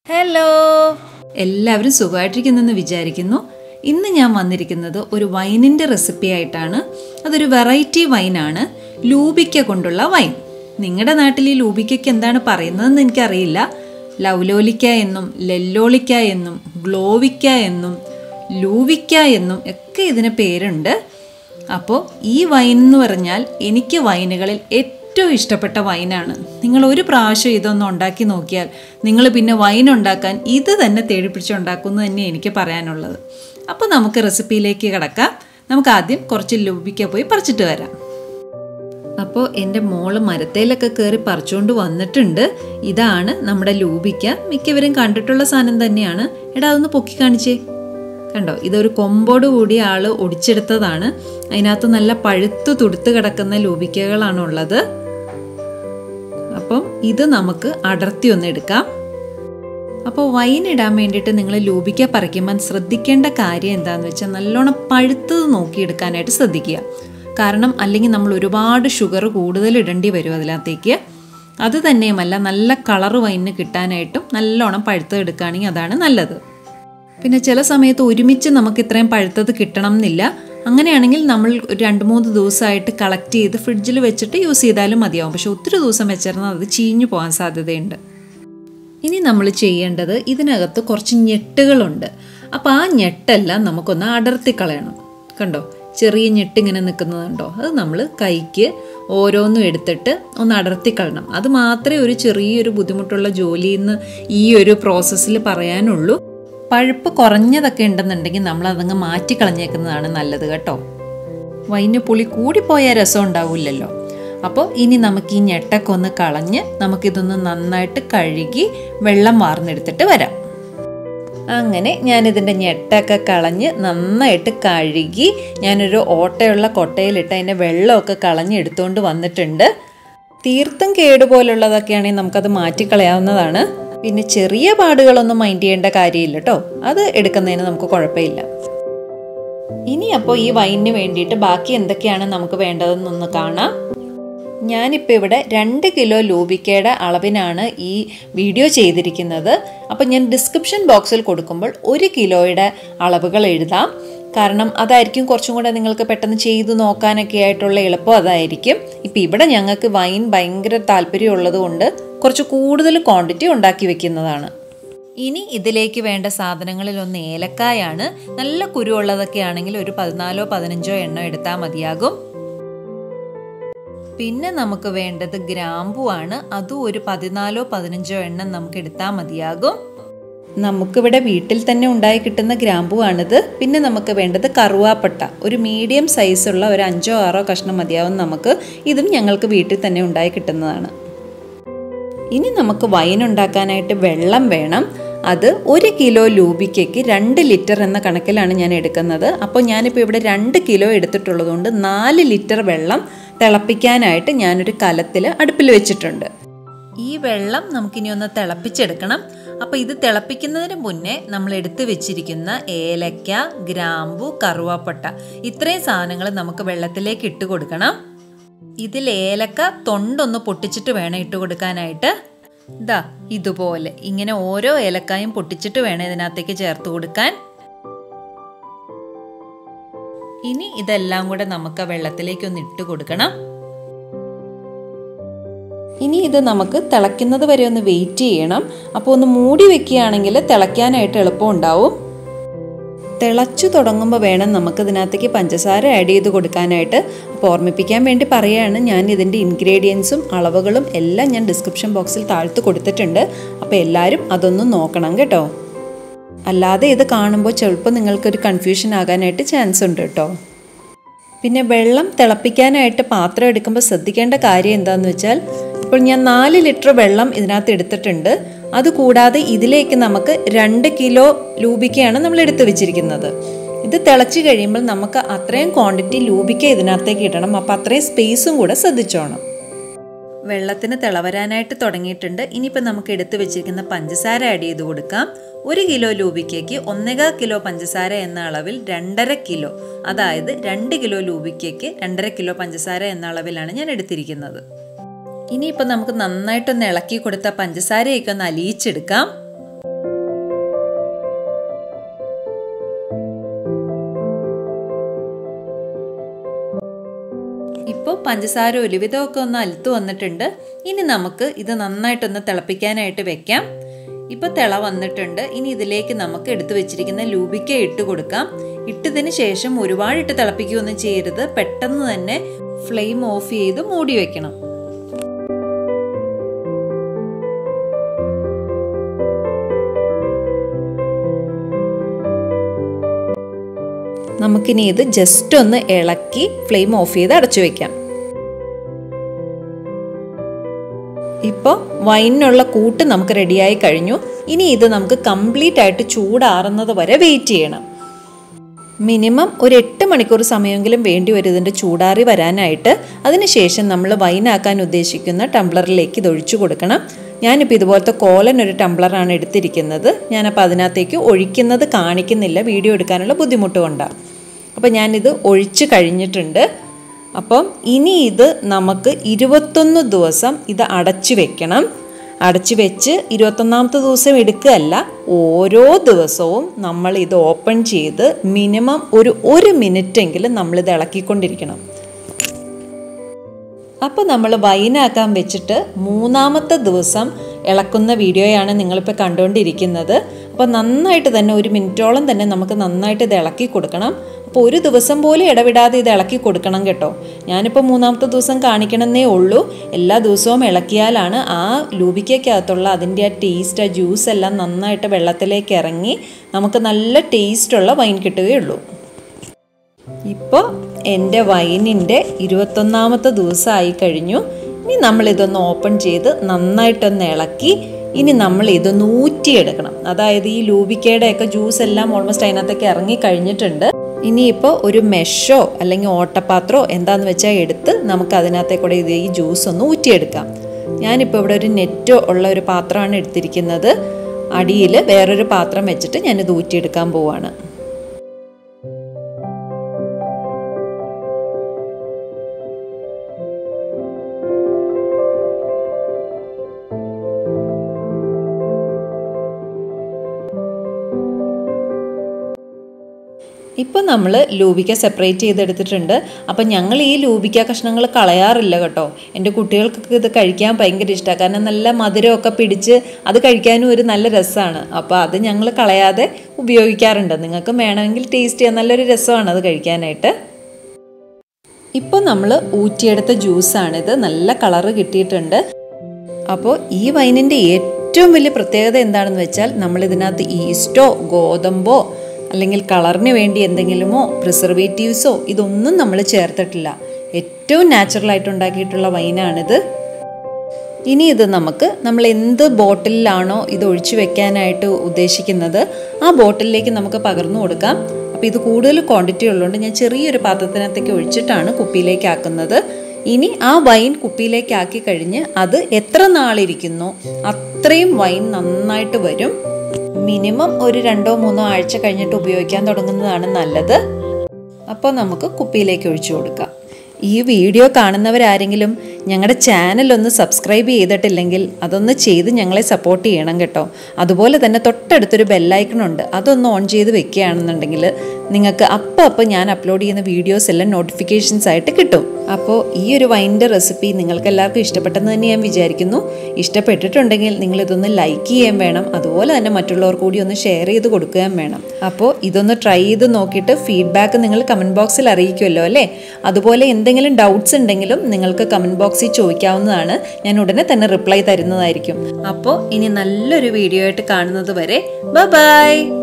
hello എല്ലാവരും സുഖമായിട്ടിരിക്കുന്നെന്ന് വിചാരിക്കുന്നു ഇന്ന് ഞാൻ വന്നിരിക്കുന്നത് ഒരു വൈനിൻ്റെ റെസിപ്പി ആയിട്ടാണ് അതൊരു വെറൈറ്റി വൈനാണ് ലൂബിക്ക കൊണ്ടുള്ള വൈൻ നിങ്ങളുടെ നാട്ടിൽ ഈ ലൂബിക്കയ്ക്ക് എന്താണ് പറയുന്നതെന്ന് എനിക്കറിയില്ല ലൗലോലിക്ക എന്നും ലെല്ലോളിക്ക എന്നും ഗ്ലോവിക്ക എന്നും ലൂവിക്ക എന്നും ഒക്കെ ഇതിന് പേരുണ്ട് അപ്പോൾ ഈ വൈൻ എന്ന് പറഞ്ഞാൽ എനിക്ക് വൈനുകളിൽ ഏറ്റവും ഇഷ്ടപ്പെട്ട വൈനാണ് നിങ്ങൾ ഒരു പ്രാവശ്യം ഇതൊന്ന് ഉണ്ടാക്കി നോക്കിയാൽ നിങ്ങൾ പിന്നെ വൈൻ ഉണ്ടാക്കാൻ ഇത് തന്നെ തേടിപ്പിടിച്ചുണ്ടാക്കുന്നു തന്നെ എനിക്ക് പറയാനുള്ളത് അപ്പോൾ നമുക്ക് റെസിപ്പിയിലേക്ക് കിടക്കാം നമുക്ക് ആദ്യം കുറച്ച് ലൂബിക്ക പോയി പറിച്ചിട്ട് വരാം അപ്പോൾ എൻ്റെ മോള് മരത്തേലൊക്കെ കയറി പറിച്ചുകൊണ്ട് വന്നിട്ടുണ്ട് ഇതാണ് നമ്മുടെ ലൂബിക്ക മിക്കവരും കണ്ടിട്ടുള്ള സാധനം തന്നെയാണ് എടാ അതൊന്ന് പൊക്കി കാണിച്ചേ കണ്ടോ ഇതൊരു കൊമ്പോട് കൂടി ആൾ ഒടിച്ചെടുത്തതാണ് അതിനകത്ത് നല്ല പഴുത്തു തുടുത്ത് കിടക്കുന്ന ലൂബിക്കകളാണ് ഉള്ളത് അപ്പം ഇത് നമുക്ക് അടർത്തി ഒന്ന് എടുക്കാം അപ്പോൾ വൈൻ ഇടാൻ വേണ്ടിയിട്ട് നിങ്ങൾ ലൂബിക്ക പറിക്കുമ്പോൾ ശ്രദ്ധിക്കേണ്ട കാര്യം എന്താണെന്ന് വെച്ചാൽ നല്ലോണം പഴുത്തത് നോക്കിയെടുക്കാനായിട്ട് ശ്രദ്ധിക്കുക കാരണം അല്ലെങ്കിൽ നമ്മൾ ഒരുപാട് ഷുഗർ കൂടുതൽ ഇടേണ്ടി വരും അതിനകത്തേക്ക് അത് തന്നെയുമല്ല നല്ല കളർ വൈനിന് കിട്ടാനായിട്ടും നല്ലോണം പഴുത്തത് എടുക്കുകയാണെങ്കിൽ അതാണ് നല്ലത് പിന്നെ ചില സമയത്ത് ഒരുമിച്ച് നമുക്ക് ഇത്രയും പഴുത്തത് കിട്ടണം എന്നില്ല അങ്ങനെയാണെങ്കിൽ നമ്മൾ ഒരു രണ്ട് മൂന്ന് ദിവസമായിട്ട് കളക്ട് ചെയ്ത് ഫ്രിഡ്ജിൽ വെച്ചിട്ട് യൂസ് ചെയ്താലും മതിയാവും പക്ഷെ ഒത്തിരി ദിവസം വെച്ചിരുന്നാൽ അത് ചീഞ്ഞു പോകാൻ സാധ്യതയുണ്ട് ഇനി നമ്മൾ ചെയ്യേണ്ടത് ഇതിനകത്ത് കുറച്ച് ഞെട്ടുകളുണ്ട് അപ്പോൾ ആ ഞെട്ടെല്ലാം നമുക്കൊന്ന് അടർത്തി കളയണം കണ്ടോ ചെറിയ ഞെട്ടിങ്ങനെ നിൽക്കുന്നതുണ്ടോ അത് നമ്മൾ കൈക്ക് ഓരോന്നും എടുത്തിട്ട് ഒന്ന് അടർത്തി കളയണം അത് മാത്രമേ ഒരു ചെറിയൊരു ബുദ്ധിമുട്ടുള്ള ജോലിയെന്ന് ഈ ഒരു പ്രോസസ്സിൽ പറയാനുള്ളൂ പഴുപ്പ് കുറഞ്ഞതൊക്കെ ഉണ്ടെന്നുണ്ടെങ്കിൽ നമ്മൾ അതങ്ങ് മാറ്റി കളഞ്ഞേക്കുന്നതാണ് നല്ലത് കേട്ടോ വൈന് പുളി കൂടിപ്പോയാൽ രസം ഉണ്ടാവില്ലല്ലോ അപ്പോൾ ഇനി നമുക്ക് ഈ ഞെട്ടൊക്കെ ഒന്ന് കളഞ്ഞ് നമുക്കിതൊന്ന് നന്നായിട്ട് കഴുകി വെള്ളം വാർന്നെടുത്തിട്ട് വരാം അങ്ങനെ ഞാനിതിൻ്റെ ഞെട്ടൊക്കെ കളഞ്ഞ് നന്നായിട്ട് കഴുകി ഞാനൊരു ഓട്ടയുള്ള കൊട്ടയിലിട്ട് അതിൻ്റെ വെള്ളമൊക്കെ കളഞ്ഞ് എടുത്തുകൊണ്ട് വന്നിട്ടുണ്ട് തീർത്തും കേടുപോലുള്ളതൊക്കെയാണെങ്കിൽ നമുക്കത് മാറ്റിക്കളയാവുന്നതാണ് പിന്നെ ചെറിയ പാടുകളൊന്നും മൈൻഡ് ചെയ്യേണ്ട കാര്യമില്ല കേട്ടോ അത് എടുക്കുന്നതിന് നമുക്ക് കുഴപ്പമില്ല ഇനി അപ്പോൾ ഈ വൈനിന് വേണ്ടിയിട്ട് ബാക്കി എന്തൊക്കെയാണ് നമുക്ക് വേണ്ടതെന്നൊന്ന് കാണാം ഞാനിപ്പോൾ ഇവിടെ രണ്ട് കിലോ ലൂബിക്കയുടെ അളവിനാണ് ഈ വീഡിയോ ചെയ്തിരിക്കുന്നത് അപ്പോൾ ഞാൻ ഡിസ്ക്രിപ്ഷൻ ബോക്സിൽ കൊടുക്കുമ്പോൾ ഒരു കിലോയുടെ അളവുകൾ എഴുതാം കാരണം അതായിരിക്കും കുറച്ചും കൂടെ നിങ്ങൾക്ക് പെട്ടെന്ന് ചെയ്തു നോക്കാനൊക്കെ ആയിട്ടുള്ള എളുപ്പം അതായിരിക്കും ഇപ്പം ഇവിടെ ഞങ്ങൾക്ക് വൈൻ ഭയങ്കര താല്പര്യമുള്ളത് കൊണ്ട് കുറച്ച് കൂടുതൽ ക്വാണ്ടിറ്റി ഉണ്ടാക്കി വെക്കുന്നതാണ് ഇനി ഇതിലേക്ക് വേണ്ട സാധനങ്ങളിൽ ഒന്ന് ഏലക്കായാണ് നല്ല കുരുവുള്ളതൊക്കെ ആണെങ്കിൽ ഒരു പതിനാലോ പതിനഞ്ചോ എണ്ണോ എടുത്താൽ മതിയാകും പിന്നെ നമുക്ക് വേണ്ടത് ഗ്രാമ്പുവാണ് അതും ഒരു പതിനാലോ പതിനഞ്ചോ എണ്ണം നമുക്ക് എടുത്താൽ മതിയാകും നമുക്കിവിടെ വീട്ടിൽ തന്നെ ഉണ്ടായി കിട്ടുന്ന ഗ്രാമ്പുവാണിത് പിന്നെ നമുക്ക് വേണ്ടത് കറുവാപ്പട്ട ഒരു മീഡിയം സൈസുള്ള ഒരു അഞ്ചോ ആറോ കഷ്ണം മതിയാവും നമുക്ക് ഇതും ഞങ്ങൾക്ക് വീട്ടിൽ തന്നെ ഉണ്ടായി കിട്ടുന്നതാണ് ഇനി നമുക്ക് വൈൻ ഉണ്ടാക്കാനായിട്ട് വെള്ളം വേണം അത് ഒരു കിലോ ലൂബിക്കയ്ക്ക് രണ്ട് ലിറ്റർ എന്ന കണക്കിലാണ് ഞാൻ എടുക്കുന്നത് അപ്പോൾ ഞാനിപ്പോൾ ഇവിടെ രണ്ട് കിലോ എടുത്തിട്ടുള്ളതുകൊണ്ട് നാല് ലിറ്റർ വെള്ളം തിളപ്പിക്കാനായിട്ട് ഞാനൊരു കലത്തിൽ അടുപ്പിൽ വെച്ചിട്ടുണ്ട് ഈ വെള്ളം നമുക്കിനി ഒന്ന് തിളപ്പിച്ചെടുക്കണം അപ്പോൾ ഇത് തിളപ്പിക്കുന്നതിന് മുന്നേ നമ്മൾ എടുത്തു വെച്ചിരിക്കുന്ന ഏലക്ക ഗ്രാമ്പു കറുവാപ്പട്ട ഇത്രയും സാധനങ്ങൾ നമുക്ക് വെള്ളത്തിലേക്ക് ഇട്ട് കൊടുക്കണം ഇതിൽ ഏലക്ക തൊണ്ടൊന്ന് പൊട്ടിച്ചിട്ട് വേണം ഇട്ട് കൊടുക്കാനായിട്ട് ഇതാ ഇതുപോലെ ഇങ്ങനെ ഓരോ ഏലക്കായും പൊട്ടിച്ചിട്ട് വേണം ഇതിനകത്തേക്ക് ചേർത്ത് കൊടുക്കാൻ ഇനി ഇതെല്ലാം കൂടെ നമുക്ക് വെള്ളത്തിലേക്ക് ഒന്ന് ഇട്ട് കൊടുക്കണം ഇനി ഇത് നമുക്ക് തിളയ്ക്കുന്നത് വരെ ഒന്ന് വെയിറ്റ് ചെയ്യണം അപ്പോൾ ഒന്ന് മൂടി വെക്കുകയാണെങ്കിൽ തിളയ്ക്കാനായിട്ട് എളുപ്പമുണ്ടാവും തിളച്ചു തുടങ്ങുമ്പോൾ വേണം നമുക്ക് ഇതിനകത്തേക്ക് പഞ്ചസാര ആഡ് ചെയ്ത് കൊടുക്കാനായിട്ട് അപ്പോൾ ഓർമ്മിപ്പിക്കാൻ വേണ്ടി പറയുകയാണ് ഞാൻ ഇതിൻ്റെ ഇൻഗ്രീഡിയൻസും അളവുകളും എല്ലാം ഞാൻ ഡിസ്ക്രിപ്ഷൻ ബോക്സിൽ താഴ്ത്ത് കൊടുത്തിട്ടുണ്ട് അപ്പോൾ എല്ലാവരും അതൊന്ന് നോക്കണം കേട്ടോ അല്ലാതെ ഇത് കാണുമ്പോൾ ചിലപ്പോൾ നിങ്ങൾക്കൊരു കൺഫ്യൂഷൻ ആകാനായിട്ട് ചാൻസ് ഉണ്ട് കേട്ടോ പിന്നെ വെള്ളം തിളപ്പിക്കാനായിട്ട് പാത്രം എടുക്കുമ്പോൾ ശ്രദ്ധിക്കേണ്ട കാര്യം എന്താണെന്ന് വെച്ചാൽ ഇപ്പോൾ ഞാൻ നാല് ലിറ്റർ വെള്ളം ഇതിനകത്ത് എടുത്തിട്ടുണ്ട് അതുകൂടാതെ ഇതിലേക്ക് നമുക്ക് രണ്ട് കിലോ ലൂബിക്കയാണ് നമ്മൾ എടുത്തു വെച്ചിരിക്കുന്നത് ഇത് തിളച്ച് കഴിയുമ്പോൾ നമുക്ക് അത്രയും ക്വാണ്ടിറ്റി ലൂബിക്ക ഇതിനകത്തേക്ക് ഇടണം അപ്പോൾ അത്രയും സ്പേസും കൂടെ ശ്രദ്ധിച്ചോണം വെള്ളത്തിന് തിളവരാനായിട്ട് തുടങ്ങിയിട്ടുണ്ട് ഇനിയിപ്പോൾ നമുക്ക് എടുത്തു വെച്ചിരിക്കുന്ന പഞ്ചസാര ആഡ് ചെയ്ത് കൊടുക്കാം ഒരു കിലോ ലൂബിക്കയ്ക്ക് ഒന്നേകാൽ കിലോ പഞ്ചസാര എന്ന അളവിൽ രണ്ടര കിലോ അതായത് രണ്ട് കിലോ ലൂബിക്കയ്ക്ക് രണ്ടര കിലോ പഞ്ചസാര എന്ന അളവിലാണ് ഞാൻ എടുത്തിരിക്കുന്നത് ഇനിയിപ്പോൾ നമുക്ക് നന്നായിട്ടൊന്ന് ഇളക്കി കൊടുത്ത പഞ്ചസാരയൊക്കെ ഒന്ന് അലിയിച്ചെടുക്കാം പഞ്ചസാര ഒരുവിധമൊക്കെ ഒന്ന് അലുത്ത് വന്നിട്ടുണ്ട് ഇനി നമുക്ക് ഇത് നന്നായിട്ടൊന്ന് തിളപ്പിക്കാനായിട്ട് വെക്കാം ഇപ്പോൾ തിള വന്നിട്ടുണ്ട് ഇനി ഇതിലേക്ക് നമുക്ക് എടുത്തു വെച്ചിരിക്കുന്ന ലൂബിക്ക ഇട്ട് കൊടുക്കാം ഇട്ടതിന് ശേഷം ഒരുപാട് ഇട്ട് തിളപ്പിക്കുകയൊന്നും ചെയ്യരുത് പെട്ടെന്ന് തന്നെ ഫ്ലെയിം ഓഫ് ചെയ്ത് മൂടി വെക്കണം നമുക്കിനി ഇത് ജസ്റ്റ് ഒന്ന് ഇളക്കി ഫ്ലെയിം ഓഫ് ചെയ്ത് അടച്ചു വെക്കാം ഇപ്പോൾ വൈനിനുള്ള കൂട്ട് നമുക്ക് റെഡിയായി കഴിഞ്ഞു ഇനി ഇത് നമുക്ക് കംപ്ലീറ്റ് ആയിട്ട് ചൂടാറുന്നത് വരെ വെയിറ്റ് ചെയ്യണം മിനിമം ഒരു എട്ട് മണിക്കൂർ സമയമെങ്കിലും വേണ്ടി വരും ഇതിൻ്റെ ചൂടാറി വരാനായിട്ട് അതിനുശേഷം നമ്മൾ വൈനാക്കാൻ ഉദ്ദേശിക്കുന്ന ടംബ്ലറിലേക്ക് ഇത് ഒഴിച്ചു കൊടുക്കണം ഞാനിപ്പോൾ ഇതുപോലത്തെ കോലൻ ഒരു ടംബ്ലറാണ് എടുത്തിരിക്കുന്നത് ഞാനപ്പോൾ അതിനകത്തേക്ക് ഒഴിക്കുന്നത് കാണിക്കുന്നില്ല വീഡിയോ എടുക്കാനുള്ള ബുദ്ധിമുട്ട് കൊണ്ടാണ് അപ്പോൾ ഞാനിത് ഒഴിച്ച് കഴിഞ്ഞിട്ടുണ്ട് അപ്പം ഇനി ഇത് നമുക്ക് ഇരുപത്തൊന്ന് ദിവസം ഇത് അടച്ചു വെക്കണം അടച്ചു വെച്ച് ഇരുപത്തൊന്നാമത്തെ ദിവസം എടുക്കുകയല്ല ഓരോ ദിവസവും നമ്മൾ ഇത് ഓപ്പൺ ചെയ്ത് മിനിമം ഒരു ഒരു മിനിറ്റെങ്കിലും നമ്മളിത് ഇളക്കിക്കൊണ്ടിരിക്കണം അപ്പോൾ നമ്മൾ വൈനാക്കാൻ വെച്ചിട്ട് മൂന്നാമത്തെ ദിവസം ഇളക്കുന്ന വീഡിയോയാണ് നിങ്ങളിപ്പോൾ കണ്ടുകൊണ്ടിരിക്കുന്നത് അപ്പോൾ നന്നായിട്ട് തന്നെ ഒരു മിനിറ്റോളം തന്നെ നമുക്ക് നന്നായിട്ട് ഇത് ഇളക്കി കൊടുക്കണം അപ്പോൾ ഒരു ദിവസം പോലും ഇടവിടാതെ ഇത് ഇളക്കി കൊടുക്കണം കേട്ടോ ഞാനിപ്പോൾ മൂന്നാമത്തെ ദിവസം കാണിക്കണമെന്നേ ഉള്ളൂ എല്ലാ ദിവസവും ഇളക്കിയാലാണ് ആ ലൂബിക്കകത്തുള്ള അതിൻ്റെ ആ ടേസ്റ്റ് ആ ജ്യൂസ് എല്ലാം നന്നായിട്ട് വെള്ളത്തിലേക്ക് ഇറങ്ങി നമുക്ക് നല്ല ടേസ്റ്റുള്ള വൈൻ കിട്ടുകയുള്ളൂ ഇപ്പോൾ എൻ്റെ വൈനിൻ്റെ ഇരുപത്തൊന്നാമത്തെ ദിവസമായി കഴിഞ്ഞു ഇനി നമ്മളിതൊന്ന് ഓപ്പൺ ചെയ്ത് നന്നായിട്ടൊന്ന് ഇളക്കി ഇനി നമ്മൾ ഇതൊന്ന് ഊറ്റിയെടുക്കണം അതായത് ഈ ലൂബിക്കയുടെയൊക്കെ ജ്യൂസ് എല്ലാം ഓൾമോസ്റ്റ് അതിനകത്തേക്ക് ഇറങ്ങി കഴിഞ്ഞിട്ടുണ്ട് ഇനിയിപ്പോൾ ഒരു മെഷോ അല്ലെങ്കിൽ ഓട്ടപാത്രമോ എന്താന്ന് വെച്ചാൽ എടുത്ത് നമുക്ക് അതിനകത്തേക്കൂടെ ഇത് ഈ ജ്യൂസ് ഒന്ന് ഊറ്റിയെടുക്കാം ഞാനിപ്പോൾ ഇവിടെ ഒരു നെറ്റോ ഉള്ള ഒരു പാത്രമാണ് എടുത്തിരിക്കുന്നത് അടിയിൽ വേറൊരു പാത്രം വെച്ചിട്ട് ഞാനിത് ഊറ്റിയെടുക്കാൻ പോവാണ് ഇപ്പോൾ നമ്മൾ ലൂബിക്ക സെപ്പറേറ്റ് ചെയ്തെടുത്തിട്ടുണ്ട് അപ്പം ഞങ്ങൾ ഈ ലൂബിക്ക കഷ്ണങ്ങൾ കളയാറില്ല കേട്ടോ എൻ്റെ കുട്ടികൾക്കൊക്കെ ഇത് കഴിക്കാൻ ഭയങ്കര ഇഷ്ടമാണ് കാരണം നല്ല മധുരമൊക്കെ പിടിച്ച് അത് കഴിക്കാനും ഒരു നല്ല രസമാണ് അപ്പോൾ അത് ഞങ്ങൾ കളയാതെ ഉപയോഗിക്കാറുണ്ട് നിങ്ങൾക്ക് വേണമെങ്കിൽ ടേസ്റ്റ് ചെയ്യാൻ നല്ലൊരു രസമാണ് അത് കഴിക്കാനായിട്ട് ഇപ്പോൾ നമ്മൾ ഊറ്റിയെടുത്ത ജ്യൂസാണിത് നല്ല കളറ് കിട്ടിയിട്ടുണ്ട് അപ്പോൾ ഈ വൈനിൻ്റെ ഏറ്റവും വലിയ പ്രത്യേകത എന്താണെന്ന് വെച്ചാൽ നമ്മൾ ഇതിനകത്ത് ഈസ്റ്റോ ഗോതമ്പോ അല്ലെങ്കിൽ കളറിന് വേണ്ടി എന്തെങ്കിലുമോ പ്രിസർവേറ്റീവ്സോ ഇതൊന്നും നമ്മൾ ചേർത്തിട്ടില്ല ഏറ്റവും നാച്ചുറലായിട്ട് ഉണ്ടാക്കിയിട്ടുള്ള വൈനാണിത് ഇനി ഇത് നമുക്ക് നമ്മൾ എന്ത് ബോട്ടിലാണോ ഇത് ഒഴിച്ചു വെക്കാനായിട്ട് ഉദ്ദേശിക്കുന്നത് ആ ബോട്ടിലേക്ക് നമുക്ക് പകർന്നു കൊടുക്കാം അപ്പോൾ ഇത് കൂടുതൽ ക്വാണ്ടിറ്റി ഉള്ളതുകൊണ്ട് ഞാൻ ചെറിയൊരു പാത്രത്തിനകത്തേക്ക് ഒഴിച്ചിട്ടാണ് കുപ്പിയിലേക്ക് ആക്കുന്നത് ഇനി ആ വൈൻ കുപ്പിയിലേക്ക് ആക്കി കഴിഞ്ഞ് അത് എത്ര നാളിരിക്കുന്നു അത്രയും വൈൻ നന്നായിട്ട് വരും മിനിമം ഒരു രണ്ടോ മൂന്നോ ആഴ്ച കഴിഞ്ഞിട്ട് ഉപയോഗിക്കാൻ തുടങ്ങുന്നതാണ് നല്ലത് അപ്പോൾ നമുക്ക് കുപ്പിയിലേക്ക് ഒഴിച്ചു കൊടുക്കാം ഈ വീഡിയോ കാണുന്നവരാരെങ്കിലും ഞങ്ങളുടെ ചാനൽ ഒന്ന് സബ്സ്ക്രൈബ് ചെയ്തിട്ടില്ലെങ്കിൽ അതൊന്ന് ചെയ്ത് ഞങ്ങളെ സപ്പോർട്ട് ചെയ്യണം കേട്ടോ അതുപോലെ തന്നെ തൊട്ടടുത്തൊരു ബെല്ലൈക്കണുണ്ട് അതൊന്ന് ഓൺ ചെയ്ത് വെക്കുകയാണെന്നുണ്ടെങ്കിൽ നിങ്ങൾക്ക് അപ്പം അപ്പം ഞാൻ അപ്ലോഡ് ചെയ്യുന്ന വീഡിയോസ് എല്ലാം നോട്ടിഫിക്കേഷൻസ് ആയിട്ട് കിട്ടും അപ്പോൾ ഈ ഒരു വൈൻ്റെ റെസിപ്പി നിങ്ങൾക്ക് എല്ലാവർക്കും ഇഷ്ടപ്പെട്ടെന്ന് തന്നെ ഞാൻ വിചാരിക്കുന്നു ഇഷ്ടപ്പെട്ടിട്ടുണ്ടെങ്കിൽ നിങ്ങളിതൊന്ന് ലൈക്ക് ചെയ്യാൻ വേണം അതുപോലെ തന്നെ മറ്റുള്ളവർ കൂടി ഒന്ന് ഷെയർ ചെയ്ത് കൊടുക്കുകയും വേണം അപ്പോൾ ഇതൊന്ന് ട്രൈ ചെയ്ത് നോക്കിയിട്ട് ഫീഡ്ബാക്ക് നിങ്ങൾ കമൻറ്റ് ബോക്സിൽ അറിയിക്കുമല്ലോ അല്ലേ അതുപോലെ എന്തെങ്കിലും ഡൗട്ട്സ് ഉണ്ടെങ്കിലും നിങ്ങൾക്ക് കമൻറ്റ് ബോക്സിൽ ചോദിക്കാവുന്നതാണ് ഞാൻ ഉടനെ തന്നെ റിപ്ലൈ തരുന്നതായിരിക്കും അപ്പോൾ ഇനി നല്ലൊരു വീഡിയോ ആയിട്ട് കാണുന്നത് വരെ ബൈ